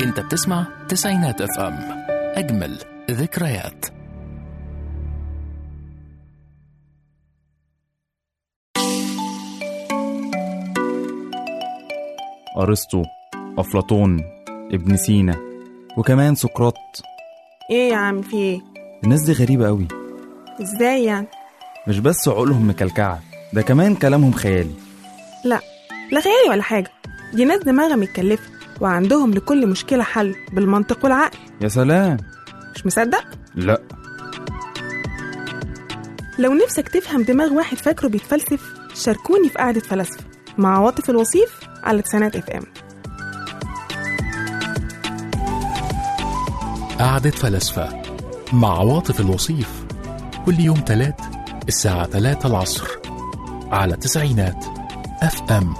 انت بتسمع تسعينات اف ام اجمل ذكريات أرسطو أفلاطون ابن سينا وكمان سقراط ايه يا عم في ايه الناس دي غريبة قوي ازاي يعني مش بس عقولهم مكلكعة ده كمان كلامهم خيالي لا لا خيالي ولا حاجه دي ناس دماغها متكلفه وعندهم لكل مشكله حل بالمنطق والعقل يا سلام مش مصدق لا لو نفسك تفهم دماغ واحد فاكره بيتفلسف شاركوني في قعده فلاسفه مع عواطف الوصيف على تسعينات اف ام قعدة فلاسفة مع عواطف الوصيف كل يوم تلات الساعة تلاتة العصر على تسعينات اف ام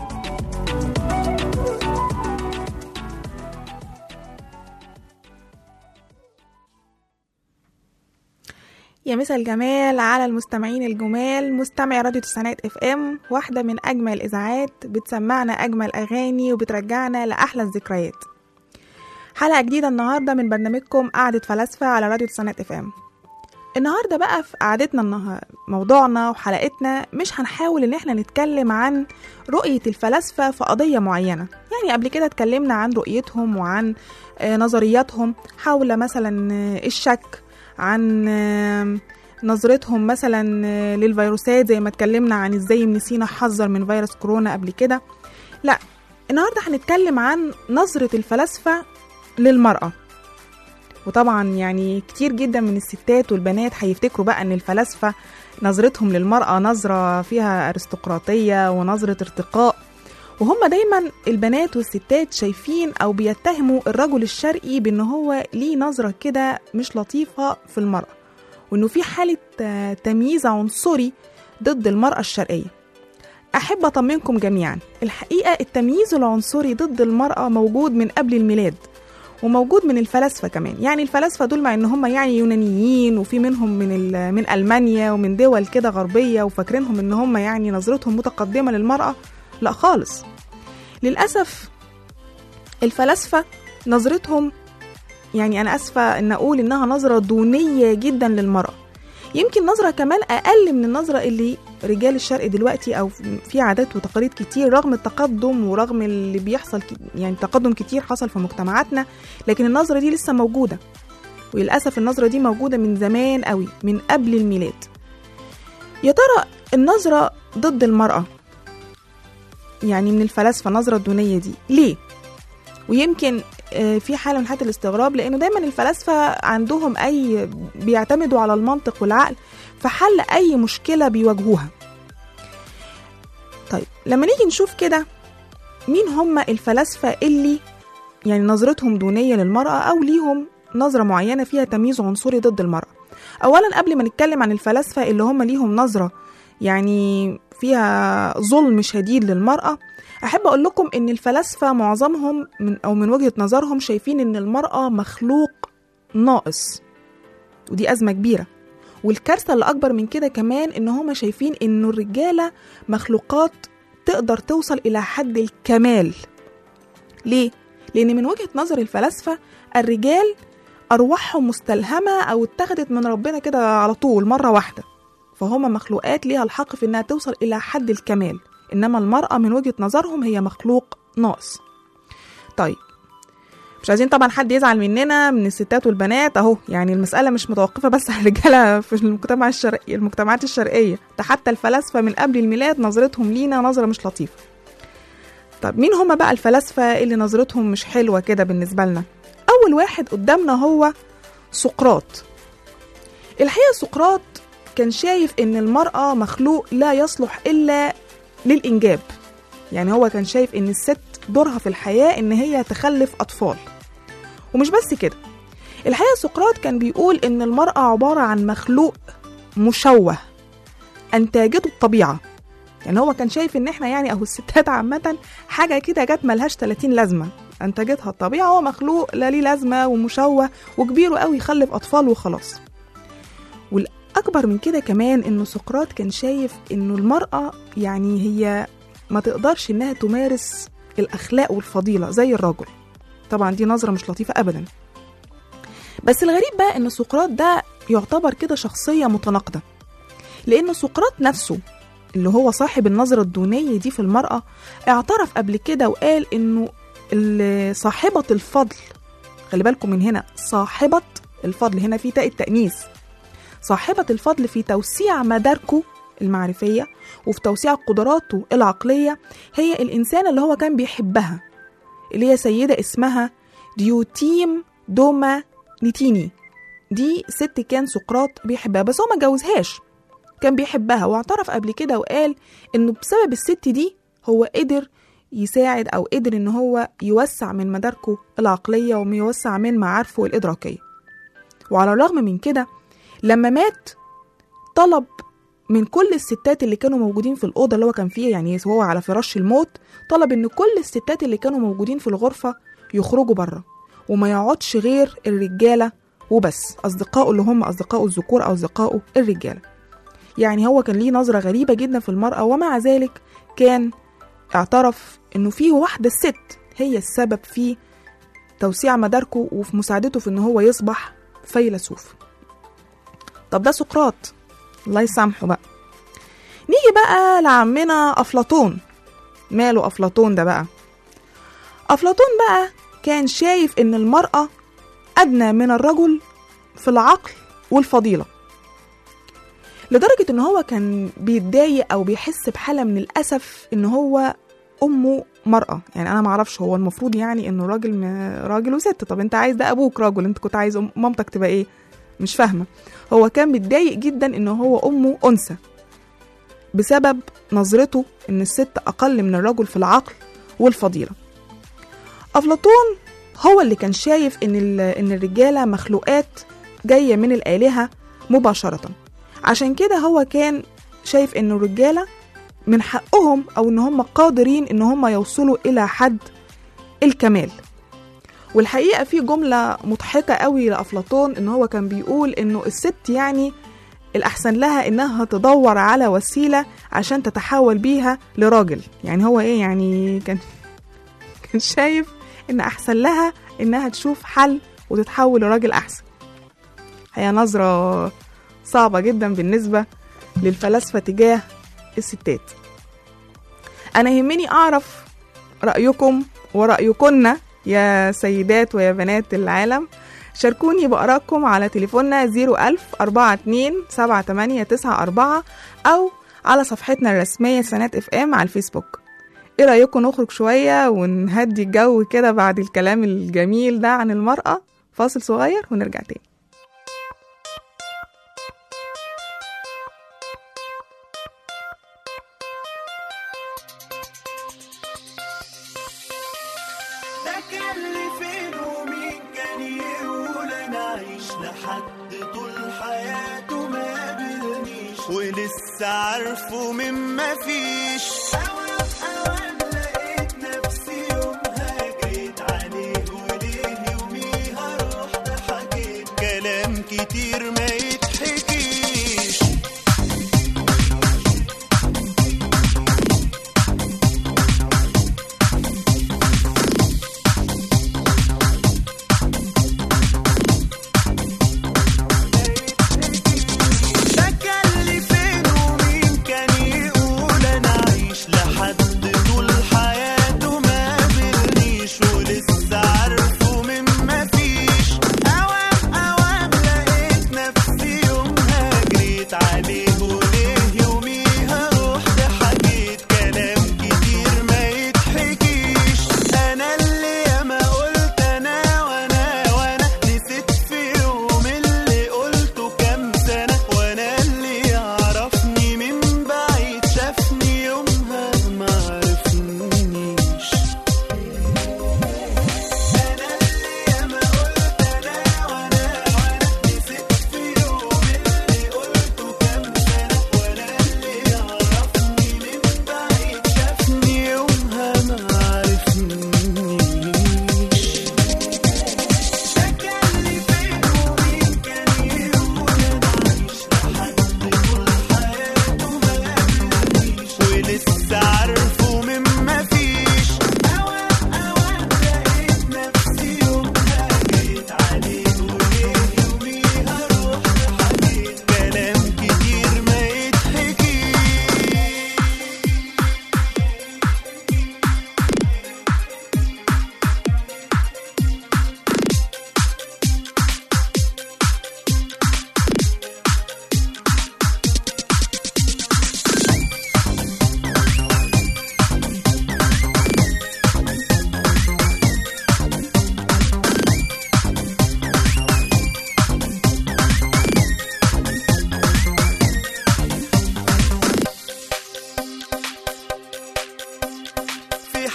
يا مسا الجمال على المستمعين الجمال مستمع راديو تسعينات اف ام واحدة من أجمل الإذاعات بتسمعنا أجمل أغاني وبترجعنا لأحلى الذكريات حلقة جديدة النهاردة من برنامجكم قعدة فلاسفة على راديو تسعينات اف ام النهاردة بقى في قعدتنا النهار موضوعنا وحلقتنا مش هنحاول ان احنا نتكلم عن رؤية الفلاسفة في قضية معينة يعني قبل كده اتكلمنا عن رؤيتهم وعن آه، نظرياتهم حول مثلا آه، الشك عن آه، نظرتهم مثلا آه، للفيروسات زي ما اتكلمنا عن ازاي ابن سينا حذر من فيروس كورونا قبل كده لا النهارده هنتكلم عن نظرة الفلاسفة للمرأة وطبعا يعني كتير جدا من الستات والبنات هيفتكروا بقى ان الفلاسفة نظرتهم للمرأة نظرة فيها ارستقراطية ونظرة ارتقاء وهم دايما البنات والستات شايفين او بيتهموا الرجل الشرقي بان هو ليه نظرة كده مش لطيفة في المرأة وانه في حالة آه، تمييز عنصري ضد المرأة الشرقية أحب أطمنكم جميعا الحقيقة التمييز العنصري ضد المرأة موجود من قبل الميلاد وموجود من الفلاسفه كمان يعني الفلاسفه دول مع ان هم يعني يونانيين وفي منهم من ال- من المانيا ومن دول كده غربيه وفاكرينهم ان هم يعني نظرتهم متقدمه للمراه لا خالص للاسف الفلاسفه نظرتهم يعني انا اسفه ان اقول انها نظره دونيه جدا للمراه يمكن نظره كمان اقل من النظره اللي رجال الشرق دلوقتي او في عادات وتقاليد كتير رغم التقدم ورغم اللي بيحصل ك- يعني تقدم كتير حصل في مجتمعاتنا لكن النظره دي لسه موجوده وللاسف النظره دي موجوده من زمان قوي من قبل الميلاد يا ترى النظره ضد المراه يعني من الفلاسفه النظره الدونيه دي ليه ويمكن آه، في حاله من حالات الاستغراب لانه دايما الفلاسفه عندهم اي بيعتمدوا على المنطق والعقل في حل اي مشكله بيواجهوها طيب لما نيجي نشوف كده مين هم الفلاسفه اللي يعني نظرتهم دونيه للمراه او ليهم نظره معينه فيها تمييز عنصري ضد المراه اولا قبل ما نتكلم عن الفلاسفه اللي هم ليهم نظره يعني فيها ظلم شديد للمراه احب اقول لكم ان الفلاسفه معظمهم من او من وجهه نظرهم شايفين ان المراه مخلوق ناقص ودي ازمه كبيره والكارثه اللي اكبر من كده كمان ان هما شايفين انه الرجاله مخلوقات تقدر توصل الى حد الكمال ليه لان من وجهه نظر الفلاسفه الرجال ارواحهم مستلهمه او اتخذت من ربنا كده على طول مره واحده فهما مخلوقات ليها الحق في انها توصل الى حد الكمال انما المراه من وجهه نظرهم هي مخلوق ناقص طيب مش عايزين طبعا حد يزعل مننا من الستات والبنات اهو يعني المساله مش متوقفه بس على الرجاله في المجتمع الشرقي المجتمعات الشرقيه ده حتى الفلاسفه من قبل الميلاد نظرتهم لينا نظره مش لطيفه طب مين هما بقى الفلاسفه اللي نظرتهم مش حلوه كده بالنسبه لنا اول واحد قدامنا هو سقراط الحقيقه سقراط كان شايف ان المراه مخلوق لا يصلح الا للانجاب يعني هو كان شايف ان الست دورها في الحياه ان هي تخلف اطفال ومش بس كده الحقيقه سقراط كان بيقول ان المراه عباره عن مخلوق مشوه انتاجته الطبيعه يعني هو كان شايف ان احنا يعني او الستات عامه حاجه كده جت ملهاش 30 لازمه انتجتها الطبيعه هو مخلوق لا ليه لازمه ومشوه وكبيره قوي يخلف اطفال وخلاص والاكبر من كده كمان انه سقراط كان شايف انه المراه يعني هي ما تقدرش انها تمارس الاخلاق والفضيله زي الرجل طبعا دي نظرة مش لطيفة أبدا بس الغريب بقى إن سقراط ده يعتبر كده شخصية متناقضة لأن سقراط نفسه اللي هو صاحب النظرة الدونية دي في المرأة اعترف قبل كده وقال إنه ال- صاحبة الفضل خلي بالكم من هنا صاحبة الفضل هنا في تاء التأنيث صاحبة الفضل في توسيع مداركه المعرفية وفي توسيع قدراته العقلية هي الإنسانة اللي هو كان بيحبها اللي هي سيدة اسمها ديوتيم دوما نيتيني دي ست كان سقراط بيحبها بس هو ما جوزهاش كان بيحبها واعترف قبل كده وقال انه بسبب الست دي هو قدر يساعد او قدر ان هو يوسع من مداركه العقليه ويوسع من معارفه الادراكيه وعلى الرغم من كده لما مات طلب من كل الستات اللي كانوا موجودين في الأوضة اللي هو كان فيها يعني هو على فراش الموت طلب إن كل الستات اللي كانوا موجودين في الغرفة يخرجوا بره وما يقعدش غير الرجالة وبس أصدقائه اللي هم أصدقائه الذكور أو أصدقائه الرجالة يعني هو كان ليه نظرة غريبة جدا في المرأة ومع ذلك كان اعترف إنه في واحدة ست هي السبب في توسيع مداركه وفي مساعدته في إن هو يصبح فيلسوف طب ده سقراط الله يسامحه بقى نيجي بقى لعمنا أفلاطون ماله أفلاطون ده بقى أفلاطون بقى كان شايف إن المرأة أدنى من الرجل في العقل والفضيلة لدرجة إن هو كان بيتضايق أو بيحس بحالة من الأسف إن هو أمه مرأة يعني أنا معرفش هو المفروض يعني إنه راجل م- راجل وست طب أنت عايز ده أبوك راجل أنت كنت عايز أم- مامتك تبقى إيه مش فاهمة هو كان متضايق جدا إن هو أمه أنثى بسبب نظرته إن الست أقل من الرجل في العقل والفضيلة أفلاطون هو اللي كان شايف إن ال- إن الرجالة مخلوقات جاية من الآلهة مباشرة عشان كده هو كان شايف إن الرجالة من حقهم أو إن هم قادرين إن هم يوصلوا إلى حد الكمال والحقيقة في جملة مضحكة قوي لأفلاطون إن هو كان بيقول إنه الست يعني الأحسن لها إنها تدور على وسيلة عشان تتحول بيها لراجل يعني هو إيه يعني كان كان شايف إن أحسن لها إنها تشوف حل وتتحول لراجل أحسن هي نظرة صعبة جدا بالنسبة للفلاسفة تجاه الستات أنا يهمني أعرف رأيكم ورأيكن يا سيدات ويا بنات العالم شاركوني بآرائكم على تليفوننا 01000 42 7894 أو على صفحتنا الرسمية سنات اف ام على الفيسبوك ايه رأيكم نخرج شوية ونهدي الجو كده بعد الكلام الجميل ده عن المرأة فاصل صغير ونرجع تاني ده كان اللي فين ومين كان يقول انا عايش لحد طول حياته ما قابلنيش ولسه عارفه من ما فيش اوام اوام لقيت نفسي يومها جريت عليه وليه يوميها رحت حكيت كلام كتير ما يتحكيش ده كان اللي فين ومين كان يقول انا عايش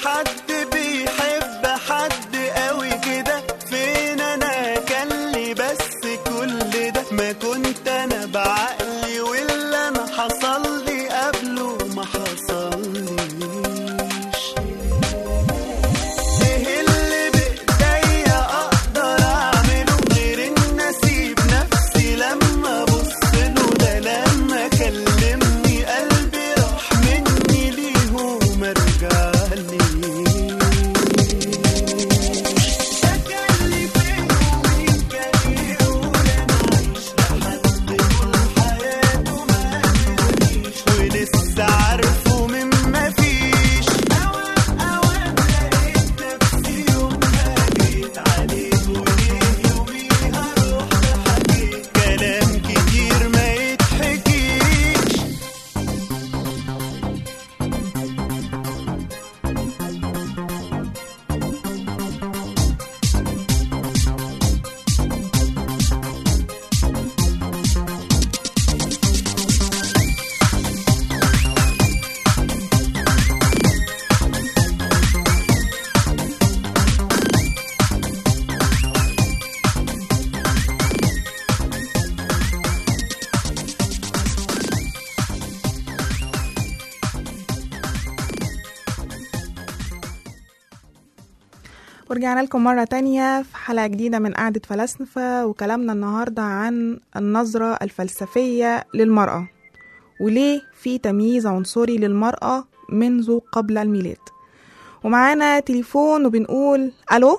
حد بيحب حد قوي كده فين انا كان لي بس كل ده ما كنت انا بعقلي واللي انا حصل لي قبله ما حصليش ايه اللي بايديا اقدر اعمله غير ان اسيب نفسي لما ابص له ده لما كلمني قلبي راح مني ليه وما رجعليش ده كان لي فين ومين كان يقول انا عايش لحد طول حياته ما قدرنيش ولسه عارفه من ما فيش اوام اوام لقيت نفسي يوم ما جيت عليه وليه يوميها رحت حكيت كلام كتير ما يتحكيش ورجعنا لكم مرة تانية في حلقة جديدة من قعدة فلاسفة وكلامنا النهاردة عن النظرة الفلسفية للمرأة وليه في تمييز عنصري للمرأة منذ قبل الميلاد ومعانا تليفون وبنقول ألو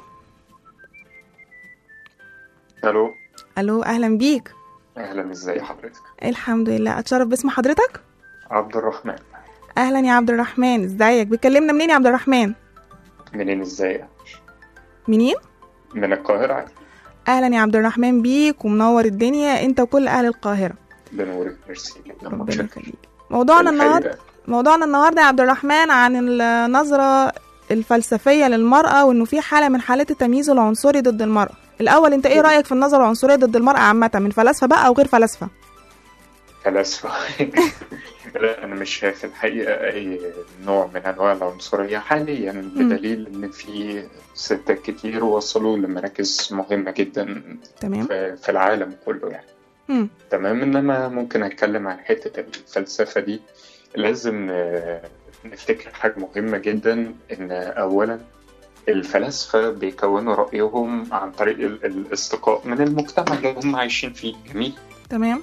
الو ألو أهلا بيك اهلا ازاي حضرتك الحمد لله أتشرف باسم حضرتك عبد الرحمن أهلا يا عبد الرحمن ازيك بتكلمنا منين يا عبد الرحمن منين ازاي منين من القاهرة عادي أهلا يا عبد الرحمن بيك ومنور الدنيا أنت وكل أهل القاهرة بنورك ميرسي جدا ربنا متشكر يخليك موضوعنا الحقيقة النهارده موضوعنا النهارده يا عبد الرحمن عن النظرة الفلسفية للمرأة وإنه في حالة من حالات التمييز العنصري ضد المرأة. الأول أنت إيه رأيك في النظرة العنصرية ضد المرأة عامة من فلاسفة بقى أو غير فلاسفة؟ فلاسفة لا أنا مش شايف الحقيقة أي نوع من أنواع العنصرية حاليا بدليل إن في ستات كتير وصلوا لمراكز مهمة جدا تمام؟ في في العالم كله يعني مم. تمام إنما ممكن أتكلم عن حتة الفلسفة دي لازم آه، نفتكر حاجة مهمة جدا إن أولا الفلاسفة بيكونوا رأيهم عن طريق ال- الاستقاء من المجتمع اللي هم عايشين فيه جميل تمام؟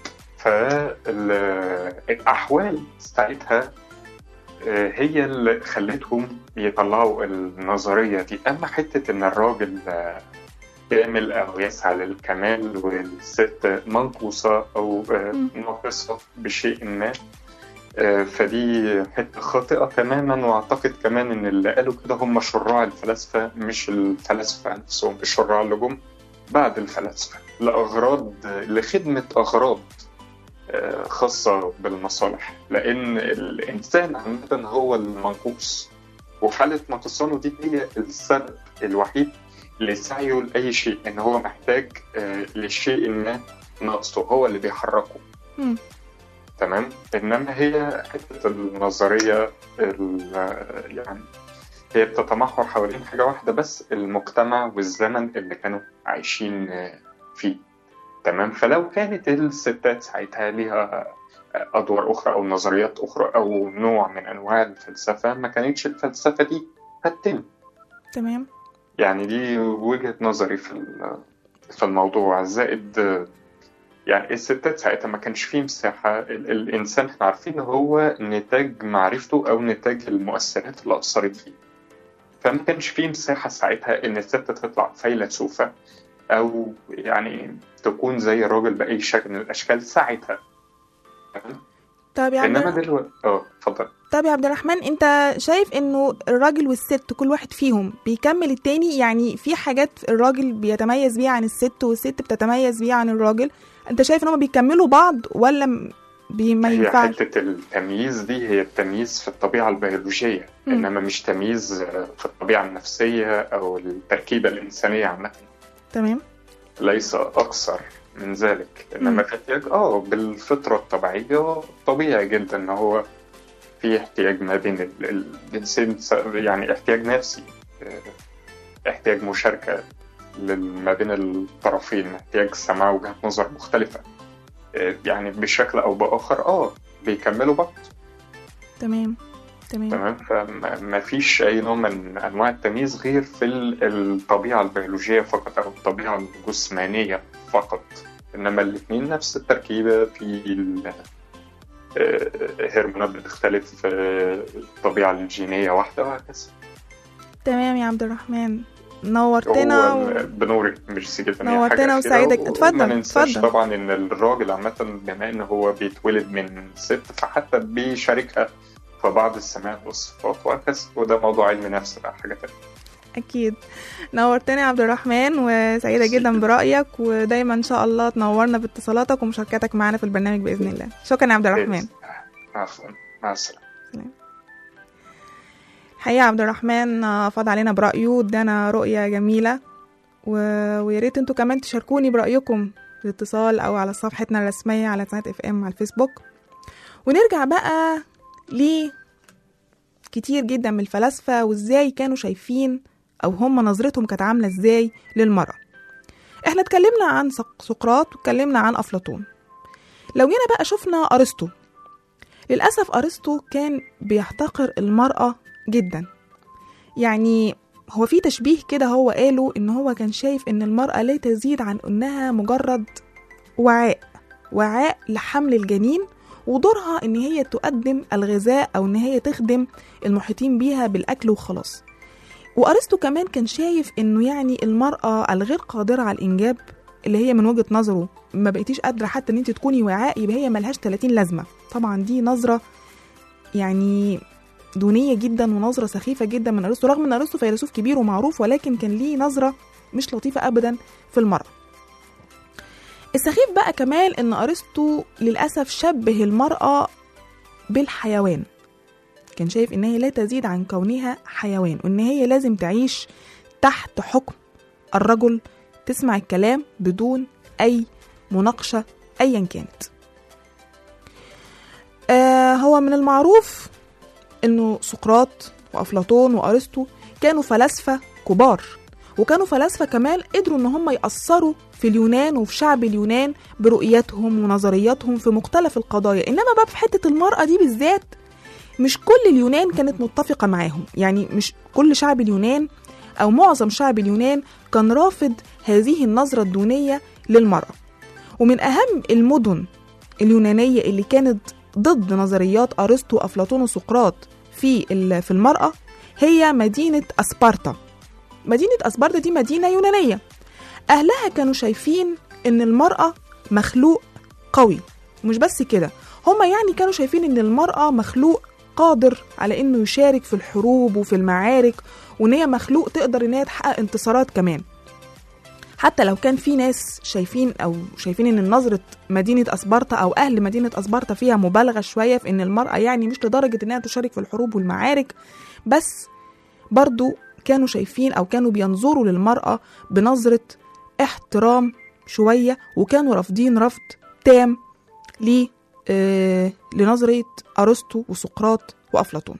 فالأحوال ساعتها آه، هي اللي خلتهم يطلعوا النظرية دي أما حتة إن الراجل آه، كامل أو يسعى للكمال والست منقوصة أو آه، مم. ناقصة بشيء ما آه، فدي حتة خاطئة تماما وأعتقد كمان إن اللي قالوا كده هم شراع الفلاسفة مش الفلاسفة نفسهم الشراع اللي جم بعد الفلاسفة لأغراض لخدمة أغراض آه، خاصة بالمصالح لأن الإنسان عامة هو المنقوص وحالة نقصانه دي هي السبب الوحيد لسعيه لأي شيء إن هو محتاج آه، لشيء ما ناقصه هو اللي بيحركه مم. تمام إنما هي حتة النظرية ال- يعني هي بتتمحور حوالين حاجة واحدة بس المجتمع والزمن اللي كانوا عايشين آه، فيه تمام فلو كانت الستات ساعتها ليها أدوار أخرى أو نظريات أخرى أو نوع من أنواع الفلسفة ما كانتش الفلسفة دي هتتم تمام؟ يعني دي وجهة نظري في ال- في الموضوع زائد آه، يعني الستات ساعتها ما كانش فيه مساحة ال- الإنسان احنا عارفين هو نتاج معرفته أو نتاج المؤثرات اللي أثرت فيه فما كانش فيه مساحة ساعتها إن الست تطلع فيلسوفة أو يعني تكون زي الراجل بأي شكل من الأشكال ساعتها تمام؟ طب يا عبد إنما دلوقتي اه اتفضل طب يا عبد الرحمن انت شايف انه الراجل والست كل واحد فيهم بيكمل التاني يعني في حاجات الراجل بيتميز بيها عن الست والست بتتميز بيها عن الراجل انت شايف ان هم بيكملوا بعض ولا م- بي ما هي ينفعش حتة التمييز دي هي التمييز في الطبيعة البيولوجية مم. إنما مش تمييز في الطبيعة النفسية أو التركيبة الإنسانية عامة تمام ليس أكثر من ذلك مم. إنما في احتياج آه بالفطرة الطبيعية طبيعي جدا إن هو في احتياج ما بين ال- الجنسين س- يعني احتياج نفسي آه، احتياج مشاركة لل- ما بين الطرفين احتياج سماع وجهات نظر مختلفة آه، يعني بشكل أو بآخر اه بيكملوا بعض تمام تمام تمام فما فيش أي نوع من أنواع التمييز غير في ال- الطبيعة البيولوجية فقط أو الطبيعة الجسمانية فقط إنما الاتنين نفس التركيبة في ال- آه، هرمونات بتختلف آه، الطبيعة الجينية واحدة وهكذا تمام يا عبد الرحمن نورتنا هو و... ال- بنورك ميرسي جدا هي نورتنا حاجة أخيرة، وسعيدك. و- اتفضل، وما ننساش اتفضل. طبعا إن الراجل عامة بما إن هو بيتولد من ست فحتى بيشاركها في بعض السمات والصفات وهكذا وده موضوع علم نفس بقى حاجة تانية اكيد نورتنا يا عبد الرحمن وسعيده جدا برايك ودايما ان شاء الله تنورنا باتصالاتك ومشاركتك معنا في البرنامج باذن الله شكرا يا عبد الرحمن عفوا مع السلامة حقيقة عبد الرحمن آه، فاض علينا برأيه وادانا رؤية جميلة و... ويا ريت انتوا كمان تشاركوني برأيكم في الاتصال أو على صفحتنا الرسمية على سنة اف ام على الفيسبوك ونرجع بقى ل كتير جدا من الفلاسفة وازاي كانوا شايفين أو هم نظرتهم كانت عاملة ازاي للمرأة احنا اتكلمنا عن سق- سقراط واتكلمنا عن أفلاطون لو جينا بقى شفنا أرسطو للأسف أرسطو كان بيحتقر المرأة جدا يعني هو في تشبيه كده هو قاله ان هو كان شايف ان المرأة لا تزيد عن انها مجرد وعاء وعاء لحمل الجنين ودورها ان هي تقدم الغذاء او ان هي تخدم المحيطين بيها بالاكل وخلاص وارسطو كمان كان شايف انه يعني المرأة الغير قادرة على الانجاب اللي هي من وجهة نظره ما بقيتيش قادرة حتى ان انت تكوني وعاء يبقى هي ملهاش 30 لازمة طبعا دي نظرة يعني دونية جدا ونظرة سخيفة جدا من أرسطو رغم أن أرسطو فيلسوف كبير ومعروف ولكن كان ليه نظرة مش لطيفة أبدا في المرأة السخيف بقى كمان أن أرسطو للأسف شبه المرأة بالحيوان كان شايف إن هي لا تزيد عن كونها حيوان وإن هي لازم تعيش تحت حكم الرجل تسمع الكلام بدون أي مناقشة أيا كانت آه هو من المعروف انه سقراط وافلاطون وارسطو كانوا فلاسفه كبار وكانوا فلاسفه كمان قدروا ان هم ياثروا في اليونان وفي شعب اليونان برؤيتهم ونظرياتهم في مختلف القضايا انما بقى في حته المراه دي بالذات مش كل اليونان كانت متفقه معاهم يعني مش كل شعب اليونان او معظم شعب اليونان كان رافض هذه النظره الدونيه للمراه ومن اهم المدن اليونانيه اللي كانت ضد نظريات ارسطو وافلاطون وسقراط في ال- في المرأة هي مدينة أسبارتا مدينة أسبارتا دي مدينة يونانية أهلها كانوا شايفين إن المرأة مخلوق قوي ومش بس كده هما يعني كانوا شايفين إن المرأة مخلوق قادر على إنه يشارك في الحروب وفي المعارك وإن هي مخلوق تقدر إن هي تحقق انتصارات كمان حتى لو كان في ناس شايفين او شايفين ان نظره مدينه اسبارتا او اهل مدينه اسبارتا فيها مبالغه شويه في ان المراه يعني مش لدرجه انها تشارك في الحروب والمعارك بس برضو كانوا شايفين او كانوا بينظروا للمراه بنظره احترام شويه وكانوا رافضين رفض تام ل آه لنظريه ارسطو وسقراط وافلاطون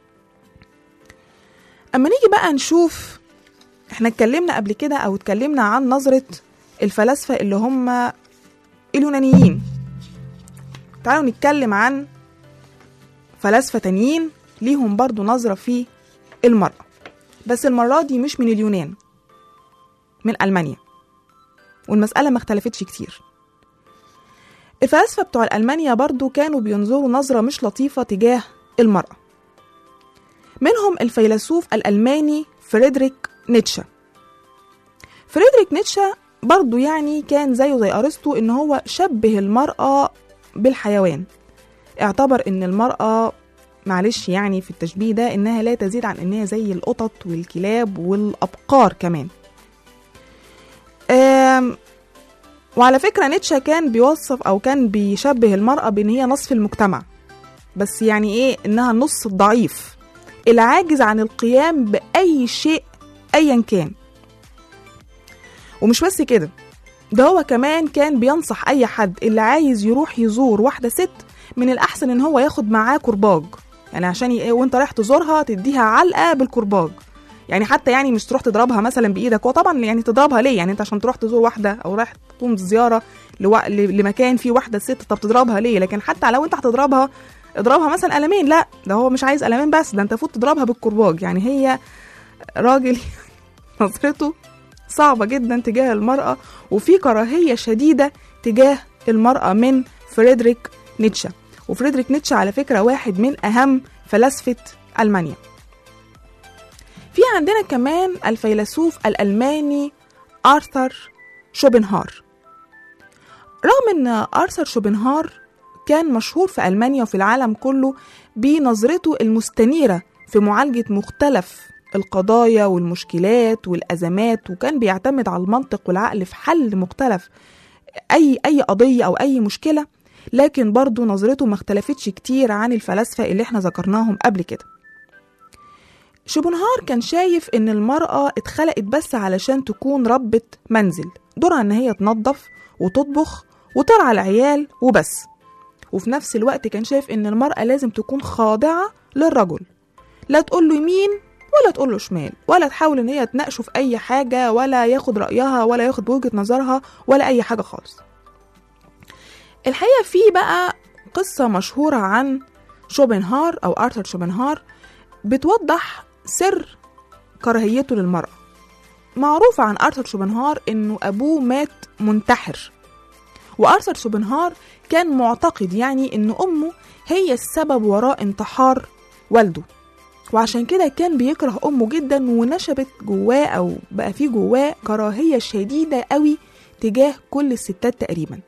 اما نيجي بقى نشوف احنا اتكلمنا قبل كده او اتكلمنا عن نظرة الفلاسفة اللي هم اليونانيين تعالوا نتكلم عن فلاسفة تانيين ليهم برضو نظرة في المرأة بس المرة دي مش من اليونان من ألمانيا والمسألة ما اختلفتش كتير الفلاسفة بتوع ألمانيا برضو كانوا بينظروا نظرة مش لطيفة تجاه المرأة منهم الفيلسوف الألماني فريدريك نيتشه فريدريك نيتشه برضو يعني كان زيه زي أرسطو إن هو شبه المرأة بالحيوان اعتبر إن المرأة معلش يعني في التشبيه ده إنها لا تزيد عن إنها زي القطط والكلاب والأبقار كمان آم، وعلى فكرة نيتشه كان بيوصف أو كان بيشبه المرأة بإن هي نصف المجتمع بس يعني إيه إنها النص الضعيف العاجز عن القيام بأي شيء أيا كان ومش بس كده ده هو كمان كان بينصح أي حد اللي عايز يروح يزور واحدة ست من الأحسن إن هو ياخد معاه كرباج يعني عشان ي... وانت رايح تزورها تديها علقه بالكرباج يعني حتى يعني مش تروح تضربها مثلا بايدك وطبعا يعني تضربها ليه يعني انت عشان تروح تزور واحده او رايح تقوم زياره لو... ل... لمكان فيه واحده ست طب تضربها ليه لكن حتى لو انت هتضربها اضربها مثلا قلمين لا ده هو مش عايز قلمين بس ده انت المفروض تضربها بالكرباج يعني هي راجل نظرته صعبة جدا تجاه المرأة وفي كراهية شديدة تجاه المرأة من فريدريك نيتشه وفريدريك نيتشه على فكرة واحد من أهم فلاسفة ألمانيا في عندنا كمان الفيلسوف الألماني آرثر شوبنهار رغم أن آرثر شوبنهار كان مشهور في ألمانيا وفي العالم كله بنظرته المستنيرة في معالجة مختلف القضايا والمشكلات والأزمات وكان بيعتمد على المنطق والعقل في حل مختلف أي أي قضية أو أي مشكلة لكن برضه نظرته ما اختلفتش كتير عن الفلاسفة اللي احنا ذكرناهم قبل كده شوبنهار كان شايف إن المرأة اتخلقت بس علشان تكون ربة منزل دورها إن هي تنظف وتطبخ وترعى العيال وبس وفي نفس الوقت كان شايف إن المرأة لازم تكون خاضعة للرجل لا تقول له يمين ولا تقول له شمال ولا تحاول ان هي تناقشه في اي حاجه ولا ياخد رايها ولا ياخد بوجهه نظرها ولا اي حاجه خالص الحقيقه في بقى قصه مشهوره عن شوبنهار او ارثر شوبنهار بتوضح سر كراهيته للمراه معروف عن ارثر شوبنهار انه ابوه مات منتحر وارثر شوبنهار كان معتقد يعني ان امه هي السبب وراء انتحار والده وعشان كده كان بيكره امه جدا ونشبت جواه او بقى في جواه كراهيه شديده قوي تجاه كل الستات تقريبا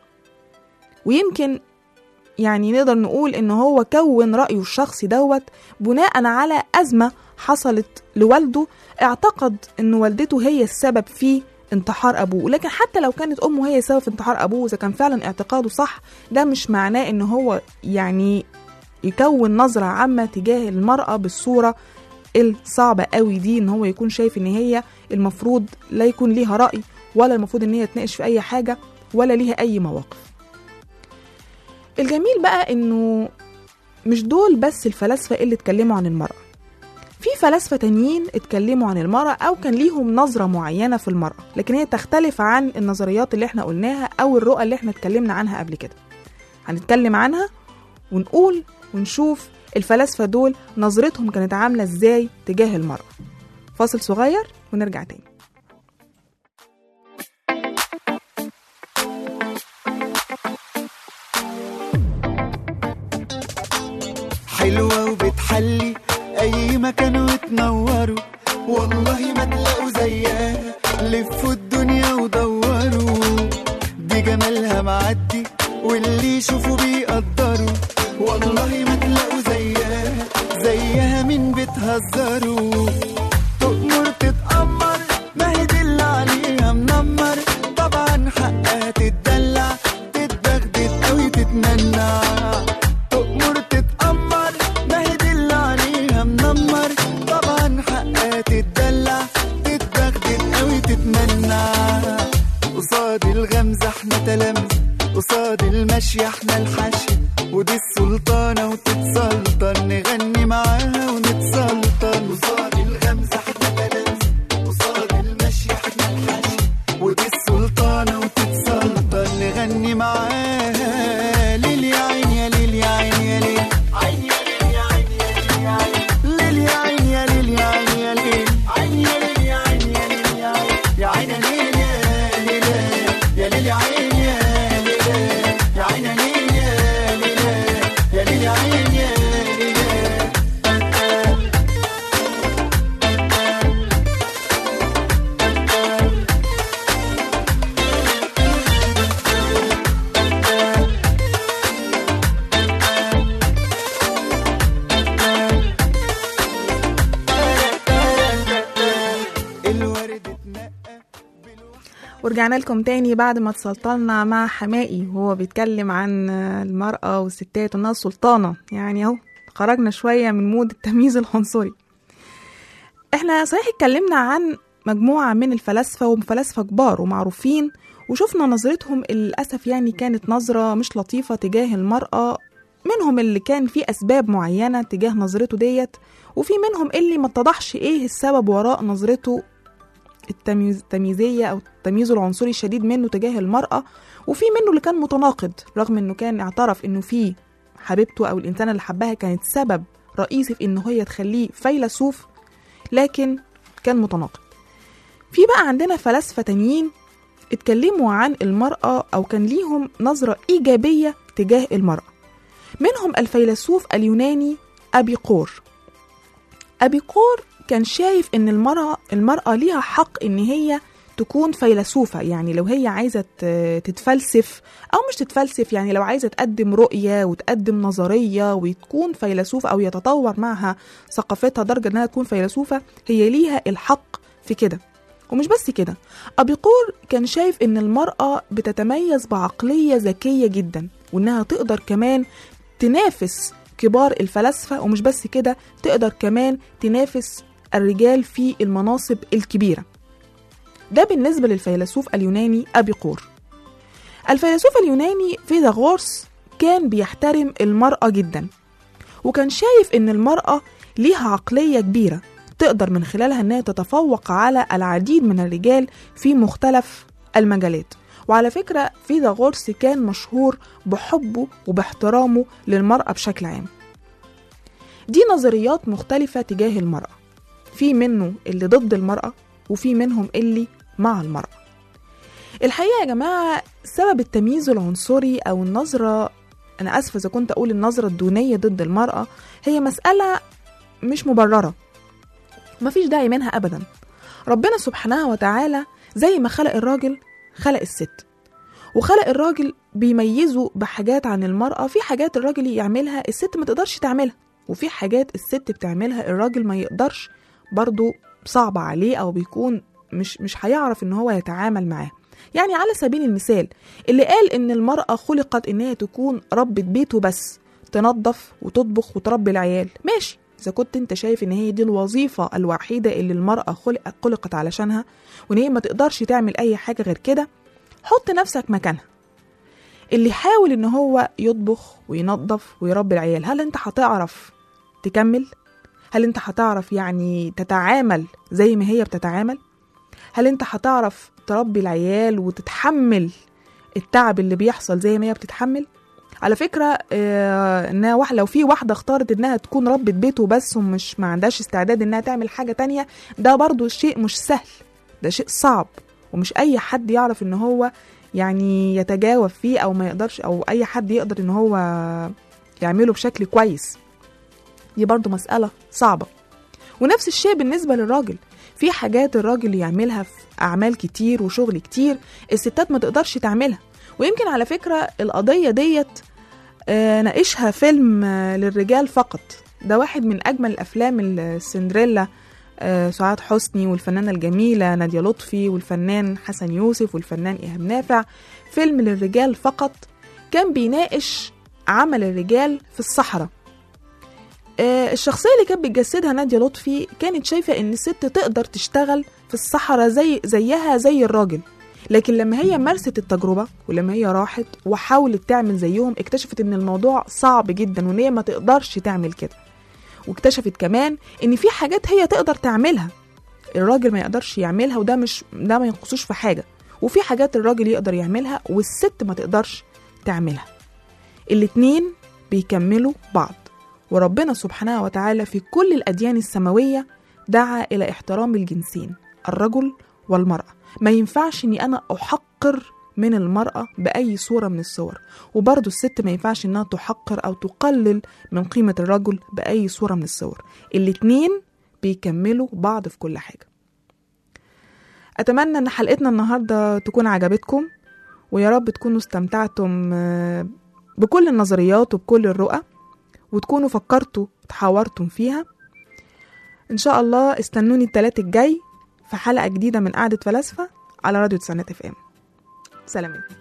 ويمكن يعني نقدر نقول ان هو كون رايه الشخصي دوت بناء على ازمه حصلت لوالده اعتقد ان والدته هي السبب في انتحار ابوه لكن حتى لو كانت امه هي السبب في انتحار ابوه اذا كان فعلا اعتقاده صح ده مش معناه ان هو يعني يكون نظرة عامة تجاه المرأة بالصورة الصعبة قوي دي ان هو يكون شايف ان هي المفروض لا يكون ليها رأي ولا المفروض ان هي تناقش في اي حاجة ولا ليها اي مواقف الجميل بقى انه مش دول بس الفلاسفة اللي اتكلموا عن المرأة في فلاسفة تانيين اتكلموا عن المرأة أو كان ليهم نظرة معينة في المرأة لكن هي تختلف عن النظريات اللي احنا قلناها أو الرؤى اللي احنا اتكلمنا عنها قبل كده هنتكلم عنها ونقول ونشوف الفلاسفة دول نظرتهم كانت عاملة ازاي تجاه المرأة فاصل صغير ونرجع تاني حلوة وبتحلي أي مكان وتنوروا والله ما تلاقوا زيها لفوا الدنيا ودوروا دي جمالها معدي واللي يشوفوا بيقدروا والله ما تلاقوا زيها زيها مين بتهزروا تؤمر تتأمر ما هي دي اللي عليها منمر طبعا حقها تتدلع تتبغدد أوي تتمنع تؤمر تتأمر ما هي دي اللي عليها منمر طبعا حقها تتدلع تتبغدد أوي تتمنع قصاد الغمزة احنا تلامذة قصاد المشي احنا الحشي ودي السلطانة وتتسلطن نغني معاها ونتسلطن قصاد الغمزة احنا تلامذة قصاد المشي احنا الحشي ودي السلطانة وتتسلطن نغني معاها ليل يا عين يا ليل يا عين يا ليل عين يا ليل يا عين يا ليل يا عين ليل يا عين يا ليل يا عين يا ليل يا عين يا عين يا ليل يا عين يا ليل يا ليل يا عين يا ليل يا عين يا ليل يا ليل يا ليل يا عين يا ليل الورد اتنقى ورجعنا لكم تاني بعد ما اتسلطنا مع حمائي وهو بيتكلم عن المرأة والستات وانها سلطانة يعني اهو خرجنا شوية من مود التمييز العنصري احنا صحيح اتكلمنا عن مجموعة من الفلاسفة وفلاسفة كبار ومعروفين وشفنا نظرتهم اللي للأسف يعني كانت نظرة مش لطيفة تجاه المرأة منهم اللي كان فيه أسباب معينة تجاه نظرته ديت وفي منهم اللي ما اتضحش إيه السبب وراء نظرته التمييز التمييزية أو التمييز العنصري الشديد منه تجاه المرأة وفي منه اللي كان متناقض رغم إنه كان اعترف إنه في حبيبته أو الإنسان اللي حبها كانت سبب رئيسي في إنه هي تخليه فيلسوف لكن كان متناقض في بقى عندنا فلاسفة تانيين اتكلموا عن المرأة أو كان ليهم نظرة إيجابية تجاه المرأة منهم الفيلسوف اليوناني أبيقور أبيقور كان شايف إن المرأة المرأة ليها حق إن هي تكون فيلسوفة يعني لو هي عايزة ت- تتفلسف أو مش تتفلسف يعني لو عايزة تقدم رؤية وتقدم نظرية وتكون فيلسوفة أو يتطور معها ثقافتها درجة إنها تكون فيلسوفة هي ليها الحق في كده ومش بس كده أبيقور كان شايف إن المرأة بتتميز بعقلية ذكية جدا وإنها تقدر كمان تنافس كبار الفلاسفة ومش بس كده تقدر كمان تنافس الرجال في المناصب الكبيرة ده بالنسبة للفيلسوف اليوناني أبيقور الفيلسوف اليوناني فيثاغورس كان بيحترم المرأة جدا وكان شايف إن المرأة ليها عقلية كبيرة تقدر من خلالها إنها تتفوق على العديد من الرجال في مختلف المجالات وعلى فكرة فيثاغورس كان مشهور بحبه وباحترامه للمرأة بشكل عام دي نظريات مختلفة تجاه المرأة في منه اللي ضد المرأة وفي منهم اللي مع المرأة الحقيقة يا جماعة سبب التمييز العنصري أو النظرة أنا آسفة إذا كنت أقول النظرة الدونية ضد المرأة هي مسألة مش مبررة مفيش داعي منها أبدا ربنا سبحانه وتعالى زي ما خلق الراجل خلق الست وخلق الراجل بيميزه بحاجات عن المرأة في حاجات الراجل يعملها الست ما تقدرش تعملها وفي حاجات الست بتعملها الراجل ما يقدرش برضو صعبة عليه أو بيكون مش مش هيعرف إن هو يتعامل معاه يعني على سبيل المثال اللي قال إن المرأة خلقت إن هي تكون ربة بيته بس تنظف وتطبخ وتربي العيال ماشي إذا كنت أنت شايف إن هي دي الوظيفة الوحيدة اللي المرأة خلقت خلقت علشانها وإن هي ما تقدرش تعمل أي حاجة غير كده حط نفسك مكانها اللي يحاول إن هو يطبخ وينظف ويربي العيال هل أنت هتعرف تكمل؟ هل أنت هتعرف يعني تتعامل زي ما هي بتتعامل؟ هل أنت هتعرف تربي العيال وتتحمل التعب اللي بيحصل زي ما هي بتتحمل؟ على فكرة آه، انها واحدة لو في واحدة اختارت انها تكون ربة بيت وبس ومش ما عندهاش استعداد انها تعمل حاجة تانية ده برضو شيء مش سهل ده شيء صعب ومش اي حد يعرف ان هو يعني يتجاوب فيه او ما يقدرش او اي حد يقدر ان هو يعمله بشكل كويس دي برضو مسألة صعبة ونفس الشيء بالنسبة للراجل في حاجات الراجل يعملها في أعمال كتير وشغل كتير الستات ما تقدرش تعملها ويمكن على فكرة القضية ديت آه، ناقشها فيلم آه، للرجال فقط ده واحد من أجمل الأفلام السندريلا آه، سعاد حسني والفنانة الجميلة نادية لطفي والفنان حسن يوسف والفنان إيهاب نافع فيلم للرجال فقط كان بيناقش عمل الرجال في الصحراء آه، الشخصية اللي كانت بتجسدها نادية لطفي كانت شايفة إن الست تقدر تشتغل في الصحراء زي زيها زي الراجل لكن لما هي مارست التجربة ولما هي راحت وحاولت تعمل زيهم اكتشفت ان الموضوع صعب جدا وان هي ما تقدرش تعمل كده واكتشفت كمان ان في حاجات هي تقدر تعملها الراجل ما يقدرش يعملها وده مش ده ما ينقصوش في حاجة وفي حاجات الراجل يقدر يعملها والست ما تقدرش تعملها الاتنين بيكملوا بعض وربنا سبحانه وتعالى في كل الأديان السماوية دعا إلى احترام الجنسين الرجل والمرأة ما ينفعش إني أنا أحقر من المرأة بأي صورة من الصور وبرضه الست ما ينفعش إنها تحقر أو تقلل من قيمة الرجل بأي صورة من الصور الاتنين بيكملوا بعض في كل حاجة أتمنى إن حلقتنا النهاردة تكون عجبتكم ويا رب تكونوا استمتعتم آه، بكل النظريات وبكل الرؤى وتكونوا فكرتوا تحاورتم فيها إن شاء الله استنوني التلات الجاي في حلقة جديدة من قعدة فلاسفة على راديو تسعينات اف ام سلامات